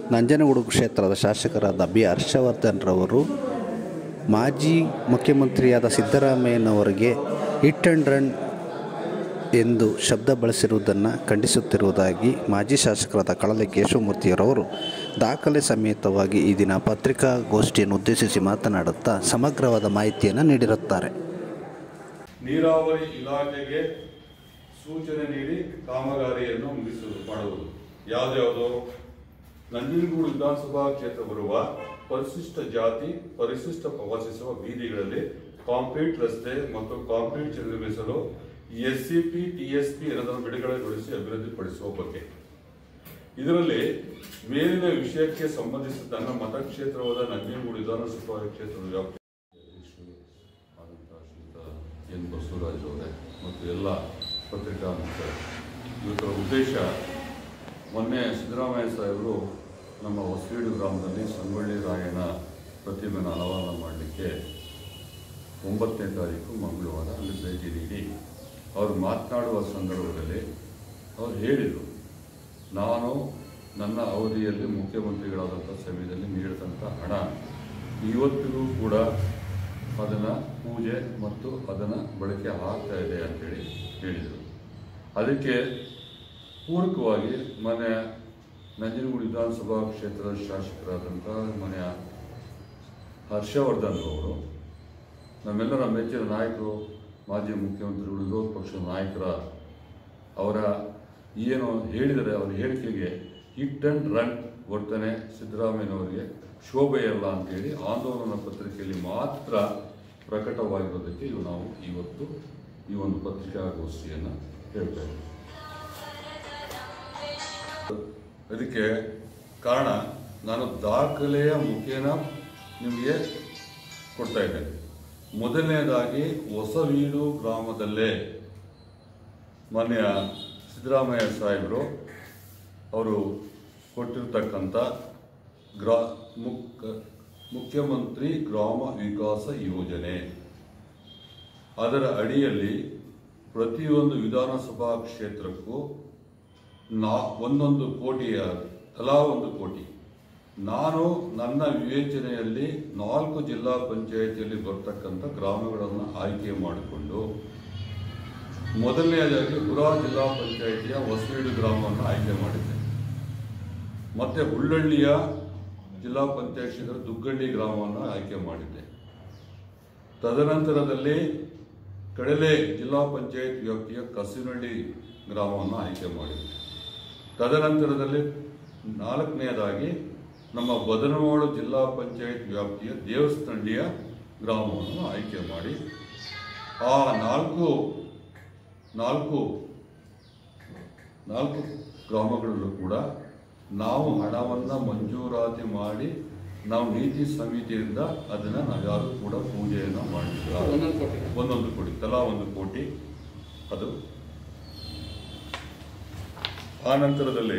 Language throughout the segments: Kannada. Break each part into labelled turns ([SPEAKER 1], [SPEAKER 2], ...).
[SPEAKER 1] ನಂಜನಗೂಡು ಕ್ಷೇತ್ರದ ಶಾಸಕರಾದ ಬಿ ಹರ್ಷವರ್ಧನ್ರವರು ಮಾಜಿ ಮುಖ್ಯಮಂತ್ರಿಯಾದ ಸಿದ್ದರಾಮಯ್ಯನವರಿಗೆ ಹಿಟ್ ಆ್ಯಂಡ್ ರನ್ ಎಂದು ಶಬ್ದ ಬಳಸಿರುವುದನ್ನು ಖಂಡಿಸುತ್ತಿರುವುದಾಗಿ ಮಾಜಿ ಶಾಸಕರಾದ ಕಳಲೆ ಕೇಶವಮೂರ್ತಿಯವರವರು ದಾಖಲೆ ಸಮೇತವಾಗಿ ಈ ದಿನ ಪತ್ರಿಕಾಗೋಷ್ಠಿಯನ್ನು ಉದ್ದೇಶಿಸಿ ಮಾತನಾಡುತ್ತಾ ಸಮಗ್ರವಾದ ಮಾಹಿತಿಯನ್ನು ನೀಡಿರುತ್ತಾರೆ
[SPEAKER 2] ನೀರಾವರಿ ಇಲಾಖೆಗೆ ಸೂಚನೆ ನೀಡಿ ಕಾಮಗಾರಿಯನ್ನು ಮುಗಿಸುವುದು ಮಾಡುವುದು ಯಾವ್ದ್ಯಾವುದು ನಂಜನಗೂಡು ವಿಧಾನಸಭಾ ಕ್ಷೇತ್ರ ಬರುವ ಪರಿಶಿಷ್ಟ ಜಾತಿ ಪರಿಶಿಷ್ಟ ಪ್ರವಾಸಿಸುವ ಬೀದಿಗಳಲ್ಲಿ ಕಾಂಕ್ರೀಟ್ ರಸ್ತೆ ಮತ್ತು ಕಾಂಕ್ರೀಟ್ ನಿರ್ಮಿಸಲು S C P T S P ಎರಡನ್ನು ಬಿಡುಗಡೆಗೊಳಿಸಿ ಅಭಿವೃದ್ಧಿಪಡಿಸುವ ಬಗ್ಗೆ ಇದರಲ್ಲಿ ಮೇಲಿನ ವಿಷಯಕ್ಕೆ ಸಂಬಂಧಿಸಿದ ನನ್ನ ಮತಕ್ಷೇತ್ರವಾದ ನಂಜನಗೂಡು ವಿಧಾನಸಭಾ ಕ್ಷೇತ್ರದ ವ್ಯಾಪ್ತಿ ಅಧ್ಯಕ್ಷರು ಆದಂಥ ಶ್ರೀಯುತ ಎನ್ ಬಸವರಾಜ್ ಅವರೇ ಮತ್ತು ಎಲ್ಲ ಪತ್ರಿಕಾ ಮಿತ್ರರು ಇವತ್ತರ ಉದ್ದೇಶ ಮೊನ್ನೆ ಸಿದ್ದರಾಮಯ್ಯ ಸಾಹೇಬರು ನಮ್ಮ ಹೊಸವೀಡು ಗ್ರಾಮದಲ್ಲಿ ಸಂಗೊಳ್ಳಿ ರಾಯಣ್ಣ ಪ್ರತಿಮೆನ ಅನಾವರಣ ಮಾಡಲಿಕ್ಕೆ ಒಂಬತ್ತನೇ ತಾರೀಕು ಮಂಗಳವಾರ ಅಲ್ಲಿ ಭೇಟಿ ನೀಡಿ ಅವರು ಮಾತನಾಡುವ ಸಂದರ್ಭದಲ್ಲಿ ಅವರು ಹೇಳಿದರು ನಾನು ನನ್ನ ಅವಧಿಯಲ್ಲಿ ಮುಖ್ಯಮಂತ್ರಿಗಳಾದಂಥ ಸಮಯದಲ್ಲಿ ನೀಡಿದಂಥ ಹಣ ಇವತ್ತಿಗೂ ಕೂಡ ಅದನ್ನು ಪೂಜೆ ಮತ್ತು ಅದನ್ನು ಬಳಕೆ ಆಗ್ತಾ ಇದೆ ಅಂತೇಳಿ ಹೇಳಿದರು ಅದಕ್ಕೆ ಪೂರಕವಾಗಿ ಮನೆ ನಂಜನಗೂಡು ವಿಧಾನಸಭಾ ಕ್ಷೇತ್ರದ ಶಾಸಕರಾದಂಥ ಮನೆಯ ಹರ್ಷವರ್ಧನ್ ಅವರು ನಮ್ಮೆಲ್ಲರ ಮೆಚ್ಚಿನ ನಾಯಕರು ಮಾಜಿ ಮುಖ್ಯಮಂತ್ರಿಗಳು ವಿರೋಧ ಪಕ್ಷದ ನಾಯಕರ ಅವರ ಏನು ಹೇಳಿದರೆ ಅವರ ಹೇಳಿಕೆಗೆ ಹಿಟ್ ಅಂಡ್ ರನ್ ವರ್ತನೆ ಸಿದ್ದರಾಮಯ್ಯನವರಿಗೆ ಶೋಭೆಯಲ್ಲ ಅಂತೇಳಿ ಆಂದೋಲನ ಪತ್ರಿಕೆಯಲ್ಲಿ ಮಾತ್ರ ಪ್ರಕಟವಾಗಿರೋದಕ್ಕೆ ಇವು ನಾವು ಇವತ್ತು ಈ ಒಂದು ಪತ್ರಿಕಾಗೋಷ್ಠಿಯನ್ನು ಹೇಳ್ತಾ ಇದ್ದೀವಿ ಅದಕ್ಕೆ ಕಾರಣ ನಾನು ದಾಖಲೆಯ ಮುಖೇನ ನಿಮಗೆ ಕೊಡ್ತಾ ಇದ್ದೇನೆ ಮೊದಲನೇದಾಗಿ ಹೊಸವೀಡು ಗ್ರಾಮದಲ್ಲೇ ಮಾನ್ಯ ಸಿದ್ದರಾಮಯ್ಯ ಸಾಹೇಬರು ಅವರು ಕೊಟ್ಟಿರ್ತಕ್ಕಂಥ ಗ್ರಾ ಮುಖ ಮುಖ್ಯಮಂತ್ರಿ ಗ್ರಾಮ ವಿಕಾಸ ಯೋಜನೆ ಅದರ ಅಡಿಯಲ್ಲಿ ಪ್ರತಿಯೊಂದು ವಿಧಾನಸಭಾ ಕ್ಷೇತ್ರಕ್ಕೂ ನಾ ಒಂದೊಂದು ಕೋಟಿಯ ತಲಾ ಒಂದು ಕೋಟಿ ನಾನು ನನ್ನ ವಿವೇಚನೆಯಲ್ಲಿ ನಾಲ್ಕು ಜಿಲ್ಲಾ ಪಂಚಾಯಿತಿಯಲ್ಲಿ ಬರ್ತಕ್ಕಂಥ ಗ್ರಾಮಗಳನ್ನು ಆಯ್ಕೆ ಮಾಡಿಕೊಂಡು ಮೊದಲನೆಯದಾಗಿ ಹುರಾ ಜಿಲ್ಲಾ ಪಂಚಾಯಿತಿಯ ಹೊಸವೀಡು ಗ್ರಾಮವನ್ನು ಆಯ್ಕೆ ಮಾಡಿದ್ದೆ ಮತ್ತೆ ಹುಳ್ಳಳ್ಳಿಯ ಜಿಲ್ಲಾ ಪಂಚಾಯತ್ ಕ್ಷೇತ್ರ ದುಗ್ಗಳ್ಳಿ ಗ್ರಾಮವನ್ನು ಆಯ್ಕೆ ಮಾಡಿದ್ದೆ ತದನಂತರದಲ್ಲಿ ಕಡಲೆ ಜಿಲ್ಲಾ ಪಂಚಾಯತ್ ವ್ಯಾಪ್ತಿಯ ಕಸಿನಹಳ್ಳಿ ಗ್ರಾಮವನ್ನು ಆಯ್ಕೆ ಮಾಡಿದ್ದೆ ತದನಂತರದಲ್ಲಿ ನಾಲ್ಕನೆಯದಾಗಿ ನಮ್ಮ ಬದನವಾಡು ಜಿಲ್ಲಾ ಪಂಚಾಯತ್ ವ್ಯಾಪ್ತಿಯ ದೇವಸ್ಥಂಡಿಯ ಗ್ರಾಮವನ್ನು ಆಯ್ಕೆ ಮಾಡಿ ಆ ನಾಲ್ಕು ನಾಲ್ಕು ನಾಲ್ಕು ಗ್ರಾಮಗಳಲ್ಲೂ ಕೂಡ ನಾವು ಹಣವನ್ನು ಮಂಜೂರಾತಿ ಮಾಡಿ ನಾವು ನೀತಿ ಸಮಿತಿಯಿಂದ ಅದನ್ನು ನಾವ್ಯಾರು ಕೂಡ ಪೂಜೆಯನ್ನು ಮಾಡಿಲ್ಲ ಒಂದೊಂದು ಕೋಟಿ ತಲಾ ಒಂದು ಕೋಟಿ ಅದು ಆ ನಂತರದಲ್ಲಿ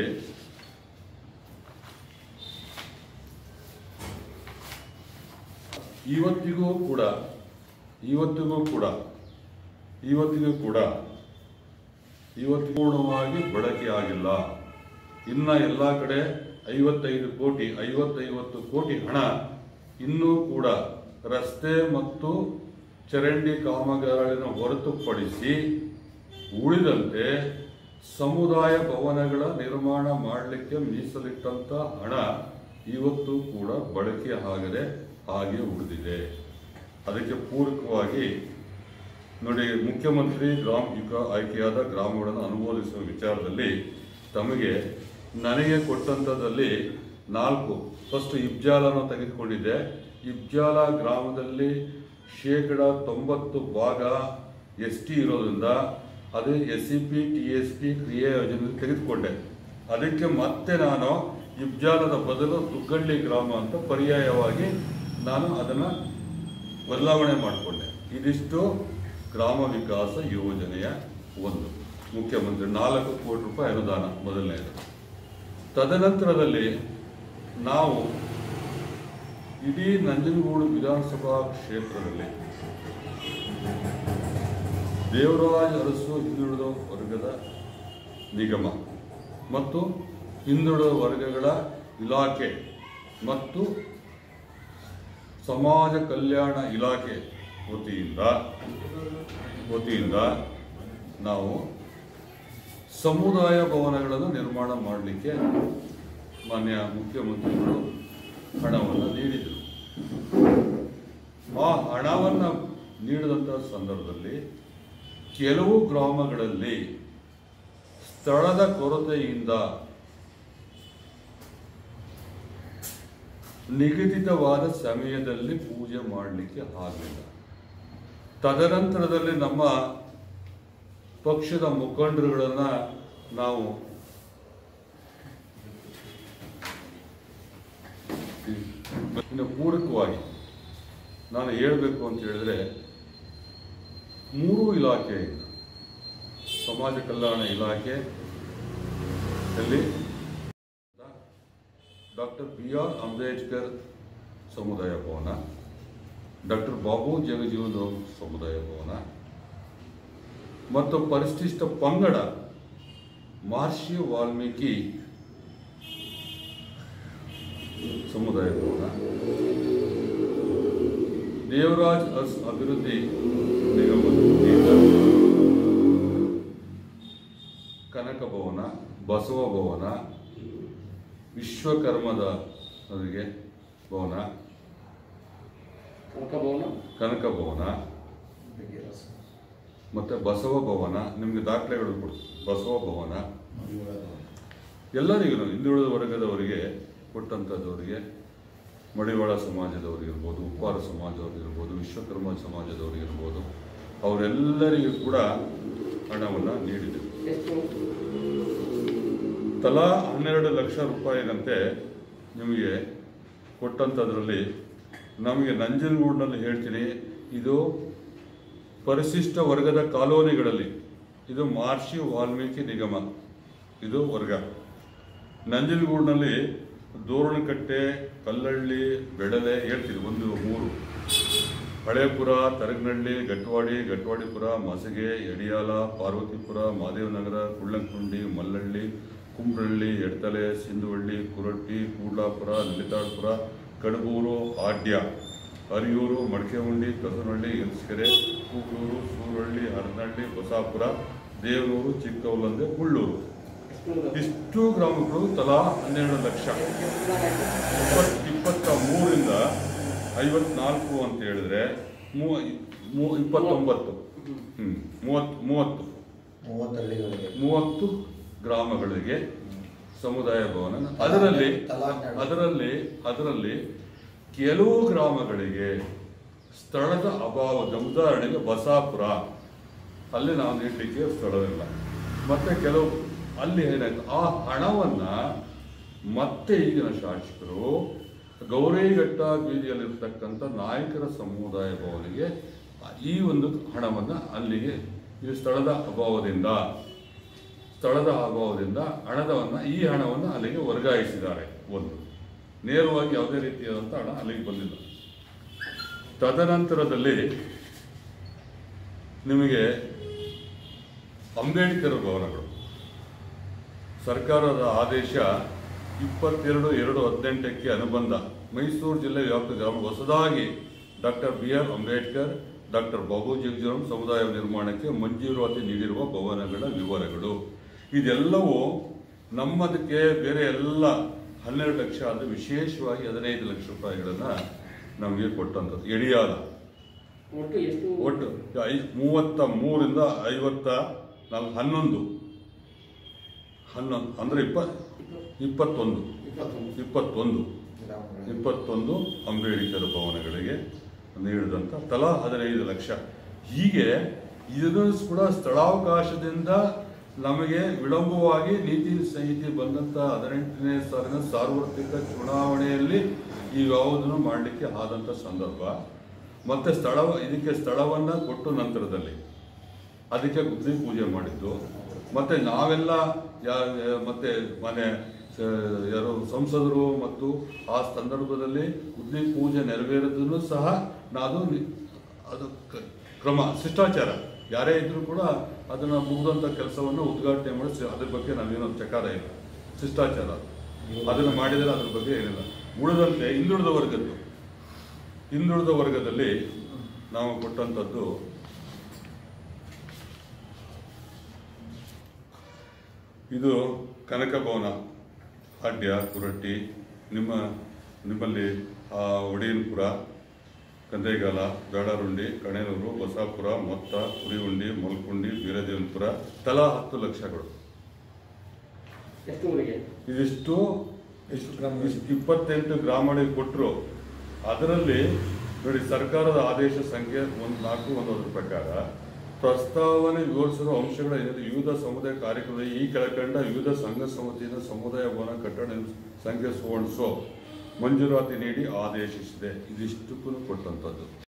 [SPEAKER 2] ಇವತ್ತಿಗೂ ಕೂಡ ಇವತ್ತಿಗೂ ಕೂಡ ಇವತ್ತಿಗೂ ಕೂಡ ಇವತ್ತು ಪೂರ್ಣವಾಗಿ ಬಳಕೆ ಆಗಿಲ್ಲ ಇನ್ನ ಎಲ್ಲ ಕಡೆ ಐವತ್ತೈದು ಕೋಟಿ ಐವತ್ತೈವತ್ತು ಕೋಟಿ ಹಣ ಇನ್ನೂ ಕೂಡ ರಸ್ತೆ ಮತ್ತು ಚರಂಡಿ ಕಾಮಗಾರಿಯನ್ನು ಹೊರತುಪಡಿಸಿ ಉಳಿದಂತೆ ಸಮುದಾಯ ಭವನಗಳ ನಿರ್ಮಾಣ ಮಾಡಲಿಕ್ಕೆ ಮೀಸಲಿಟ್ಟಂತ ಹಣ ಇವತ್ತು ಕೂಡ ಬಳಕೆ ಆಗದೆ ಹಾಗೆ ಉಳಿದಿದೆ ಅದಕ್ಕೆ ಪೂರಕವಾಗಿ ನೋಡಿ ಮುಖ್ಯಮಂತ್ರಿ ಗ್ರಾಮ ಯುಗ ಆಯ್ಕೆಯಾದ ಗ್ರಾಮಗಳನ್ನು ಅನುಮೋದಿಸುವ ವಿಚಾರದಲ್ಲಿ ತಮಗೆ ನನಗೆ ಕೊಟ್ಟಂಥದ್ದಲ್ಲಿ ನಾಲ್ಕು ಫಸ್ಟ್ ಇಬ್ಜಾಲನ ತೆಗೆದುಕೊಂಡಿದ್ದೆ ಇಬ್ಜಾಲ ಗ್ರಾಮದಲ್ಲಿ ಶೇಕಡ ತೊಂಬತ್ತು ಭಾಗ ಎಸ್ ಟಿ ಇರೋದ್ರಿಂದ ಅದು S C P T S P ಕ್ರಿಯಾ ಯೋಜನೆ ತೆಗೆದುಕೊಂಡೆ ಅದಕ್ಕೆ ಮತ್ತೆ ನಾನು ಇಬ್ಜಾಲದ ಬದಲು ದುಗ್ಗಳ್ಳಿ ಗ್ರಾಮ ಅಂತ ಪರ್ಯಾಯವಾಗಿ ನಾನು ಅದನ್ನು ಬದಲಾವಣೆ ಮಾಡಿಕೊಂಡೆ ಇದಿಷ್ಟು ಗ್ರಾಮ ವಿಕಾಸ ಯೋಜನೆಯ ಒಂದು ಮುಖ್ಯಮಂತ್ರಿ ನಾಲ್ಕು ಕೋಟಿ ರೂಪಾಯಿ ಅನುದಾನ ಮೊದಲನೆಯದು ತದನಂತರದಲ್ಲಿ ನಾವು ಇಡೀ ನಂಜನಗೂಡು ವಿಧಾನಸಭಾ ಕ್ಷೇತ್ರದಲ್ಲಿ ದೇವರಾಜ ಅರಸು ಹಿಂದುಳಿದ ವರ್ಗದ ನಿಗಮ ಮತ್ತು ಹಿಂದುಳಿದ ವರ್ಗಗಳ ಇಲಾಖೆ ಮತ್ತು ಸಮಾಜ ಕಲ್ಯಾಣ ಇಲಾಖೆ ವತಿಯಿಂದ ವತಿಯಿಂದ ನಾವು ಸಮುದಾಯ ಭವನಗಳನ್ನು ನಿರ್ಮಾಣ ಮಾಡಲಿಕ್ಕೆ ಮಾನ್ಯ ಮುಖ್ಯಮಂತ್ರಿಗಳು ಹಣವನ್ನು ನೀಡಿದರು ಆ ಹಣವನ್ನು ನೀಡಿದಂಥ ಸಂದರ್ಭದಲ್ಲಿ ಕೆಲವು ಗ್ರಾಮಗಳಲ್ಲಿ ಸ್ಥಳದ ಕೊರತೆಯಿಂದ ನಿಗದಿತವಾದ ಸಮಯದಲ್ಲಿ ಪೂಜೆ ಮಾಡಲಿಕ್ಕೆ ಆಗಲಿಲ್ಲ ತದನಂತರದಲ್ಲಿ ನಮ್ಮ ಪಕ್ಷದ ಮುಖಂಡರುಗಳನ್ನ ನಾವು ಇನ್ನು ಪೂರಕವಾಗಿ ನಾನು ಹೇಳಬೇಕು ಅಂತ ಹೇಳಿದ್ರೆ ಮೂರು ಇಲಾಖೆಯಿಂದ ಸಮಾಜ ಕಲ್ಯಾಣ ಇಲಾಖೆ ಅಲ್ಲಿ ಡಾಕ್ಟರ್ ಬಿ ಆರ್ ಅಂಬೇಡ್ಕರ್ ಸಮುದಾಯ ಭವನ ಡಾಕ್ಟರ್ ಬಾಬು ಜಗಜೀವನ್ ಸಮುದಾಯ ಭವನ ಮತ್ತು ಪರಿಶಿಷ್ಟ ಪಂಗಡ ಮಹರ್ಷಿ ವಾಲ್ಮೀಕಿ ಸಮುದಾಯ ಭವನ ದೇವರಾಜ್ ಅಸ್ ಅಭಿವೃದ್ಧಿ ನಿಗಮದ ವತಿಯಿಂದ ಕನಕ ಭವನ ಬಸವ ಭವನ ವಿಶ್ವಕರ್ಮದ ಅವರಿಗೆ ಭವನ
[SPEAKER 3] ಕನಕಭವನ
[SPEAKER 2] ಕನಕ ಭವನ ಮತ್ತು ಬಸವ ಭವನ ನಿಮಗೆ ದಾಖಲೆಗಳು ಕೊಡು ಬಸವ ಭವನ ಎಲ್ಲರಿಗೂ ಹಿಂದುಳಿದ ವರ್ಗದವರಿಗೆ ಕೊಟ್ಟಂಥದ್ದವರಿಗೆ ಮಡಿವಾಳ ಸಮಾಜದವರಿಗಿರ್ಬೋದು ಉಪ್ಪಾರ ಸಮಾಜದವರಿಗಿರ್ಬೋದು ವಿಶ್ವಕರ್ಮ ಸಮಾಜದವರಿಗಿರ್ಬೋದು ಅವರೆಲ್ಲರಿಗೂ ಕೂಡ ಹಣವನ್ನು ನೀಡಿದರು
[SPEAKER 3] ಎಷ್ಟು
[SPEAKER 2] ತಲಾ ಹನ್ನೆರಡು ಲಕ್ಷ ರೂಪಾಯಿಗಂತೆ ನಿಮಗೆ ಕೊಟ್ಟಂಥದ್ರಲ್ಲಿ ನಮಗೆ ನಂಜನಗೂಡಿನಲ್ಲಿ ಹೇಳ್ತೀನಿ ಇದು ಪರಿಶಿಷ್ಟ ವರ್ಗದ ಕಾಲೋನಿಗಳಲ್ಲಿ ಇದು ಮಹರ್ಷಿ ವಾಲ್ಮೀಕಿ ನಿಗಮ ಇದು ವರ್ಗ ನಂಜನಗೂಡಿನಲ್ಲಿ ದೋರಣಕಟ್ಟೆ ಕಲ್ಲಳ್ಳಿ ಬೆಡಲೆ ಹೇಳ್ತೀನಿ ಒಂದು ಮೂರು ಹಳೇಪುರ ತರಗನಹಳ್ಳಿ ಗಟ್ವಾಡಿ ಗಟ್ವಾಡಿಪುರ ಮಸಗೆ ಯಡಿಯಾಲ ಪಾರ್ವತಿಪುರ ಮಾದೇವನಗರ ಕುಳ್ಳಂಕುಂಡಿ ಮಲ್ಲಳ್ಳಿ ಕುಂಬ್ರಳ್ಳಿ ಎಡ್ತಲೆ ಸಿಂಧುವಳ್ಳಿ ಕುರಟ್ಟಿ ಕೂಡ್ಲಾಪುರ ನಲಿತಾಡ್ಪುರ ಕಡಬೂರು ಆಡ್ಯ ಹರಿಯೂರು ಮಡಕೆಹುಂಡಿ ಕಸನಹಳ್ಳಿ ಎಲ್ಸ್ಕೆರೆ ಕೂಗೂರು ಸೂರಹಳ್ಳಿ ಹರನಹಳ್ಳಿ ಬಸಾಪುರ ದೇವನೂರು ಚಿಕ್ಕವಲಂದೆ ಮುಳ್ಳೂರು
[SPEAKER 3] ಎಷ್ಟು
[SPEAKER 2] ಇಷ್ಟು ಗ್ರಾಮಗಳು ತಲಾ ಹನ್ನೆರಡು ಲಕ್ಷ ಇಪ್ಪತ್ ಇಪ್ಪತ್ತ ಮೂರಿಂದ ಐವತ್ನಾಲ್ಕು ಅಂತ ಹೇಳಿದ್ರೆ ಮೂವ ಮೂ- ಇಪ್ಪತ್ತೊಂಬತ್ತು ಹ್ಮ್ ಮೂವತ್ತು ಮೂವತ್ತು
[SPEAKER 4] ಮೂವತ್ತು ಹಳ್ಳಿಗಳಿಗೆ
[SPEAKER 2] ಮೂವತ್ತು ಗ್ರಾಮಗಳಿಗೆ ಸಮುದಾಯ ಭವನ ಅದರಲ್ಲಿ
[SPEAKER 4] ತಲಾ ಹನ್ನೆರಡು.
[SPEAKER 2] ಅದರಲ್ಲಿ ಅದರಲ್ಲಿ ಕೆಲವು ಗ್ರಾಮಗಳಿಗೆ ಸ್ಥಳದ ಅಭಾವದ ಉದಾಹರಣೆಗೆ ಬಸಾಪುರ ಅಲ್ಲಿ ನಾವು ನೀಡಲಿಕ್ಕೆ ಸ್ಥಳವಿಲ್ಲ ಮತ್ತೆ ಕೆಲವು ಅಲ್ಲಿ ಏನಾಯ್ತು ಆ ಹಣವನ್ನ ಮತ್ತೆ ಈಗಿನ ಶಾಸಕರು ಗೌರಿಘಟ್ಟ ಬೀದಿಯಲ್ಲಿರ್ತಕ್ಕಂಥ ನಾಯಕರ ಸಮುದಾಯ ಭವನಿಗೆ ಈ ಒಂದು ಹಣವನ್ನ ಅಲ್ಲಿಗೆ ಈ ಸ್ಥಳದ ಅಭಾವದಿಂದ ಸ್ಥಳದ ಅಭಾವದಿಂದ ಹಣದವನ್ನ ಈ ಹಣವನ್ನು ಅಲ್ಲಿಗೆ ವರ್ಗಾಯಿಸಿದ್ದಾರೆ ಒಂದು ನೇರವಾಗಿ ಯಾವುದೇ ರೀತಿಯಾದಂಥ ಹಣ ಅಲ್ಲಿಗೆ ಬಂದಿಲ್ಲ ತದನಂತರದಲ್ಲಿ ನಿಮಗೆ ಅಂಬೇಡ್ಕರ್ ಭವನಗಳು ಸರ್ಕಾರದ ಆದೇಶ ಇಪ್ಪತ್ತೆರಡು ಎರಡು ಹದಿನೆಂಟಕ್ಕೆ ಅನುಬಂಧ ಮೈಸೂರು ಜಿಲ್ಲೆ ವ್ಯಾಪ್ತಿಯ ಗ್ರಾಮ ಹೊಸದಾಗಿ doctor B R Ambedkar doctor Babu Jagjivan ಸಮುದಾಯ ನಿರ್ಮಾಣಕ್ಕೆ ಮಂಜೂರಾತಿ ನೀಡಿರುವ ಭವನಗಳ ವಿವರಗಳು ಇದೆಲ್ಲವೂ ನಮ್ಮದಕ್ಕೆ ಬೇರೆ ಎಲ್ಲ ಹನ್ನೆರಡು ಲಕ್ಷ ಅಂದರೆ ವಿಶೇಷವಾಗಿ ಹದಿನೈದು ಲಕ್ಷ ರೂಪಾಯಿಗಳನ್ನ ನಮಗೆ ಕೊಟ್ಟಂಥದ್ದು ಎಡಿಯಾದ
[SPEAKER 3] ಒಟ್ಟು ಎಷ್ಟು
[SPEAKER 2] ಒಟ್ಟು ಐ ಮೂವತ್ತ ಮೂರಿಂದ ಐವತ್ತ ನಾಲ್ಕು ಹನ್ನೊಂದು ಹನ್ನೊಂದು ಅಂದರೆ ಇಪ್ಪ ಇಪ್ಪತ್ತೊಂದು
[SPEAKER 3] ಇಪ್ಪತ್ತೊಂದು
[SPEAKER 2] ಇಪ್ಪತ್ತೊಂದು
[SPEAKER 4] ಗ್ರಾಮಗಳಿಗೆ
[SPEAKER 2] ಇಪ್ಪತ್ತೊಂದು ಅಂಬೇಡ್ಕರ್ ಭವನಗಳಿಗೆ ನೀಡಿದಂಥ ತಲಾ ಹದಿನೈದು ಲಕ್ಷ ಹೀಗೆ ಇದನ್ನು ಕೂಡ ಸ್ಥಳಾವಕಾಶದಿಂದ ನಮಗೆ ವಿಳಂಬವಾಗಿ ನೀತಿ ಸಂಹಿತೆ ಬಂದಂಥ ಹದಿನೆಂಟನೇ ಸಾಲಿನ ಸಾರ್ವತ್ರಿಕ ಚುನಾವಣೆಯಲ್ಲಿ ಈ ಯಾವುದನ್ನು ಮಾಡಲಿಕ್ಕೆ ಆದಂಥ ಸಂದರ್ಭ ಮತ್ತೆ ಸ್ಥಳ ಇದಕ್ಕೆ ಸ್ಥಳವನ್ನ ಕೊಟ್ಟು ನಂತರದಲ್ಲಿ ಅದಕ್ಕೆ ಗುದ್ಲಿ ಪೂಜೆ ಮಾಡಿದ್ದು ಮತ್ತೆ ನಾವೆಲ್ಲ ಯಾ- ಯಾ- ಮತ್ತೆ ಮನೆ ಆ, ಯಾರು ಸಂಸದರು ಮತ್ತು ಆ ಸಂದರ್ಭದಲ್ಲಿ ಗುದ್ಲಿ ಪೂಜೆ ನೆರವೇರಿದ್ದನ್ನು ಸಹ ನಾವು ನಿ- ಅದು ಕ- ಕ್ರಮ ಶಿಷ್ಟಾಚಾರ ಯಾರೇ ಇದ್ರೂ ಕೂಡ ಅದನ್ನ ಮುಗಿದಂಥ ಕೆಲಸವನ್ನು ಉದ್ಘಾಟನೆ ಮಾಡಿ ಸಿ- ಅದ್ರ ಬಗ್ಗೆ ನಾವೇನೋ ಚಕಾರ ಇಲ್ಲ ಶಿಷ್ಟಾಚಾರ ಅದನ್ನು ಮಾಡಿದರೆ ಅದ್ರ ಬಗ್ಗೆ ಏನಿಲ್ಲ ಉಳಿದಂತೆ ಹಿಂದುಳಿದ ವರ್ಗದ್ದು ಹಿಂದುಳಿದ ವರ್ಗದಲ್ಲಿ ನಾವು ಕೊಟ್ಟಂಥದ್ದು ಇದು ಕನಕ ಭವನ ಹಾಡ್ಯ ಕುರಟ್ಟಿ ನಿಮ್ಮ ನಿಮ್ಮಲ್ಲಿ ಆ, ಒಡೆಯನಪುರ ಕಂದೈಗಾಲ ಬೇಡರುಂಡಿ ಕಣೇನೂರು ಬಸಾಪುರ ಮೊತ್ತ ಉರಿಹುಂಡಿ ಮೊಲ್ಕುಂಡಿ ಬೀರದೇವನಪುರ ತಲಾ ಹತ್ತು ಲಕ್ಷಗಳು
[SPEAKER 3] ಎಷ್ಟು ಊರಿಗೆ
[SPEAKER 2] ಇದಿಷ್ಟು ಇಷ್ಟು ಇಷ್ಟು ಇಪ್ಪತ್ತೆಂಟು ಗ್ರಾಮಗಳಿಗೆ ಕೊಟ್ಟರು ಅದರಲ್ಲಿ ನೋಡಿ ಸರ್ಕಾರದ ಆದೇಶ ಸಂಖ್ಯೆ ಒಂದು ನಾಲ್ಕು ಒಂದೊಂದರ ಪ್ರಕಾರ ಪ್ರಸ್ತಾವನೆ ವಿವರಿಸಿರುವ ಅಂಶಗಳ ಏನಿದೆ ವಿವಿಧ ಸಮುದಾಯ ಕಾರ್ಯಕ್ರಮದ ಈ ಕೆಳಕಂಡ ವಿವಿಧ ಸಂಘ ಸಂಸ್ಥೆಯಿಂದ ಸಮುದಾಯ ಭವನ ಕಟ್ಟಡ ನಿರ್ಮಿಸ- ಸಂಖ್ಯೆ ಸೋಣಿಸೋ ಮಂಜೂರಾತಿ ನೀಡಿ ಆದೇಶಿಸಿದೆ ಇದಿಷ್ಟಕ್ಕೂ ಕೊಟ್ಟಂಥದ್ದು